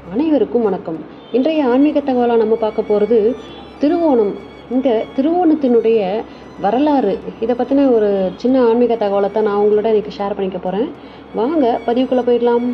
அனைவருக்கும் வணக்கம் இன்றைய ஆன்மீக தகவலாக நம்ம பார்க்க போகிறது திருவோணம் இந்த திருவோணத்தினுடைய வரலாறு இதை பற்றின ஒரு சின்ன ஆன்மீக தகவலை தான் நான் உங்களோட இன்றைக்கி ஷேர் பண்ணிக்க போகிறேன் வாங்க பதிவுக்குள்ளே போயிடலாம்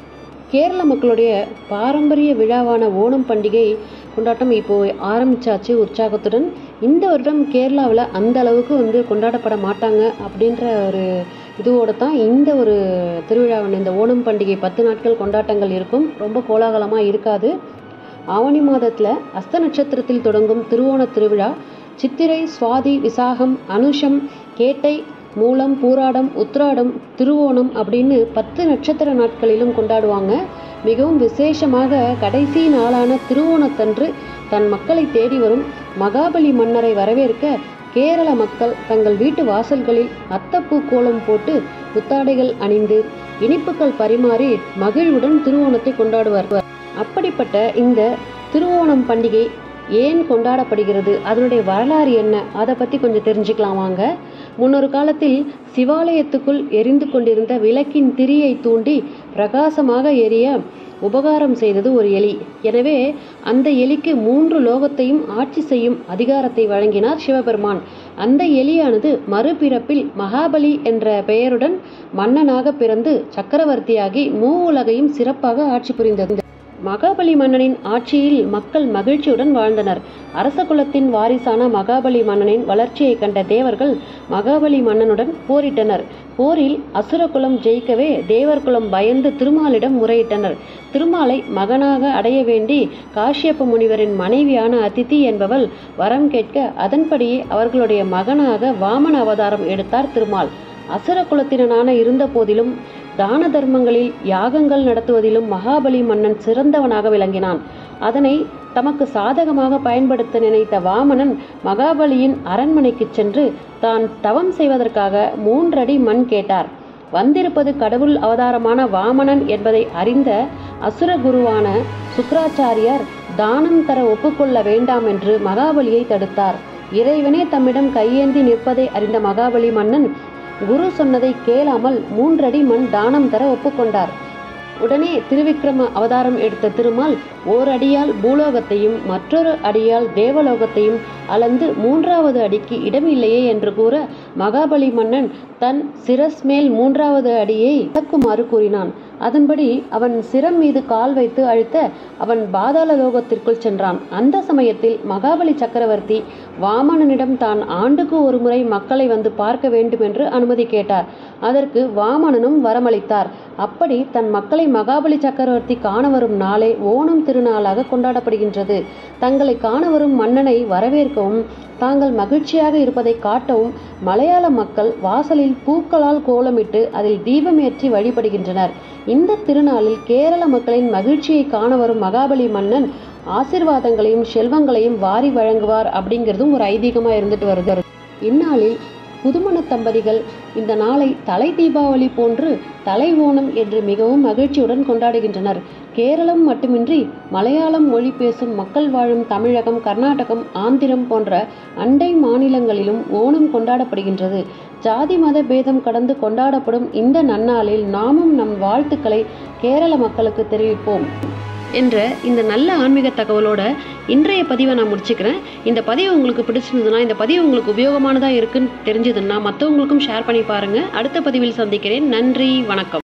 கேரள மக்களுடைய பாரம்பரிய விழாவான ஓணம் பண்டிகை கொண்டாட்டம் இப்போ ஆரம்பிச்சாச்சு உற்சாகத்துடன் இந்த வருடம் கேரளாவில் அந்த அளவுக்கு வந்து கொண்டாடப்பட மாட்டாங்க அப்படின்ற ஒரு இதுவோட தான் இந்த ஒரு திருவிழாவான இந்த ஓணம் பண்டிகை பத்து நாட்கள் கொண்டாட்டங்கள் இருக்கும் ரொம்ப கோலாகலமாக இருக்காது ஆவணி மாதத்தில் அஸ்த நட்சத்திரத்தில் தொடங்கும் திருவோண திருவிழா சித்திரை சுவாதி விசாகம் அனுஷம் கேட்டை மூலம் பூராடம் உத்ராடம் திருவோணம் அப்படின்னு பத்து நட்சத்திர நாட்களிலும் கொண்டாடுவாங்க மிகவும் விசேஷமாக கடைசி நாளான திருவோணத்தன்று தன் மக்களை தேடி வரும் மகாபலி மன்னரை வரவேற்க கேரள மக்கள் தங்கள் வீட்டு வாசல்களில் அத்தப்பூ கோலம் போட்டு புத்தாடைகள் அணிந்து இனிப்புகள் பரிமாறி மகிழ்வுடன் திருவோணத்தை கொண்டாடுவார் அப்படிப்பட்ட இந்த திருவோணம் பண்டிகை ஏன் கொண்டாடப்படுகிறது அதனுடைய வரலாறு என்ன அதை பற்றி கொஞ்சம் தெரிஞ்சுக்கலாம் வாங்க முன்னொரு காலத்தில் சிவாலயத்துக்குள் எரிந்து கொண்டிருந்த விளக்கின் திரியை தூண்டி பிரகாசமாக எரிய உபகாரம் செய்தது ஒரு எலி எனவே அந்த எலிக்கு மூன்று லோகத்தையும் ஆட்சி செய்யும் அதிகாரத்தை வழங்கினார் சிவபெருமான் அந்த எலியானது மறுபிறப்பில் மகாபலி என்ற பெயருடன் மன்னனாக பிறந்து சக்கரவர்த்தியாகி மூ உலகையும் சிறப்பாக ஆட்சி புரிந்தது மகாபலி மன்னனின் ஆட்சியில் மக்கள் மகிழ்ச்சியுடன் வாழ்ந்தனர் அரச குலத்தின் வாரிசான மகாபலி மன்னனின் வளர்ச்சியை கண்ட தேவர்கள் மகாபலி மன்னனுடன் போரிட்டனர் போரில் அசுர குலம் ஜெயிக்கவே தேவர் குலம் பயந்து திருமாலிடம் முறையிட்டனர் திருமாலை மகனாக அடைய வேண்டி காஷ்யப்ப முனிவரின் மனைவியான அதிதி என்பவள் வரம் கேட்க அதன்படியே அவர்களுடைய மகனாக வாமன அவதாரம் எடுத்தார் திருமால் அசுர குலத்தினனான இருந்த போதிலும் தான தர்மங்களில் யாகங்கள் நடத்துவதிலும் மகாபலி மன்னன் சிறந்தவனாக விளங்கினான் அதனை தமக்கு சாதகமாக பயன்படுத்த நினைத்த வாமனன் மகாபலியின் அரண்மனைக்கு சென்று தான் தவம் செய்வதற்காக மூன்றடி மண் கேட்டார் வந்திருப்பது கடவுள் அவதாரமான வாமனன் என்பதை அறிந்த அசுர குருவான சுக்கராச்சாரியார் தானம் தர ஒப்புக்கொள்ள வேண்டாம் என்று மகாபலியை தடுத்தார் இறைவனே தம்மிடம் கையேந்தி நிற்பதை அறிந்த மகாபலி மன்னன் குரு சொன்னதை கேளாமல் மூன்றடி மண் தானம் தர ஒப்புக்கொண்டார் உடனே திருவிக்ரம அவதாரம் எடுத்த திருமால் ஓரடியால் பூலோகத்தையும் மற்றொரு அடியால் தேவலோகத்தையும் அளந்து மூன்றாவது அடிக்கு இடமில்லையே என்று கூற மகாபலி மன்னன் தன் சிரஸ் மேல் மூன்றாவது அடியை இழக்குமாறு கூறினான் அதன்படி அவன் சிரம் மீது கால் வைத்து அழுத்த அவன் பாதாள லோகத்திற்குள் சென்றான் அந்த சமயத்தில் மகாபலி சக்கரவர்த்தி வாமனனிடம் தான் ஆண்டுக்கு ஒரு முறை மக்களை வந்து பார்க்க வேண்டும் என்று அனுமதி கேட்டார் அதற்கு வாமனனும் வரமளித்தார் அப்படி தன் மக்களை மகாபலி சக்கரவர்த்தி காண வரும் நாளே ஓணம் திருநாளாக கொண்டாடப்படுகின்றது தங்களை காண வரும் மன்னனை வரவேற்கவும் தாங்கள் மகிழ்ச்சியாக இருப்பதை காட்டவும் மலையாள மக்கள் வாசலில் பூக்களால் கோலமிட்டு அதில் தீபம் ஏற்றி வழிபடுகின்றனர் இந்த திருநாளில் கேரள மக்களின் மகிழ்ச்சியை காண வரும் மகாபலி மன்னன் ஆசிர்வாதங்களையும் செல்வங்களையும் வாரி வழங்குவார் அப்படிங்கிறதும் ஒரு ஐதீகமா இருந்துட்டு வருது இந்நாளில் புதுமண தம்பதிகள் இந்த நாளை தலை தீபாவளி போன்று தலை ஓணம் என்று மிகவும் மகிழ்ச்சியுடன் கொண்டாடுகின்றனர் கேரளம் மட்டுமின்றி மலையாளம் மொழி பேசும் மக்கள் வாழும் தமிழகம் கர்நாடகம் ஆந்திரம் போன்ற அண்டை மாநிலங்களிலும் ஓணம் கொண்டாடப்படுகின்றது ஜாதி மத பேதம் கடந்து கொண்டாடப்படும் இந்த நன்னாளில் நாமும் நம் வாழ்த்துக்களை கேரள மக்களுக்கு தெரிவிப்போம் என்ற இந்த நல்ல ஆன்மீக தகவலோட இன்றைய பதிவை நான் முடிச்சுக்கிறேன் இந்த பதிவு உங்களுக்கு பிடிச்சிருந்ததுன்னா இந்த பதிவு உங்களுக்கு உபயோகமானதாக இருக்குன்னு தெரிஞ்சதுன்னா மற்றவங்களுக்கும் ஷேர் பண்ணி பாருங்கள் அடுத்த பதிவில் சந்திக்கிறேன் நன்றி வணக்கம்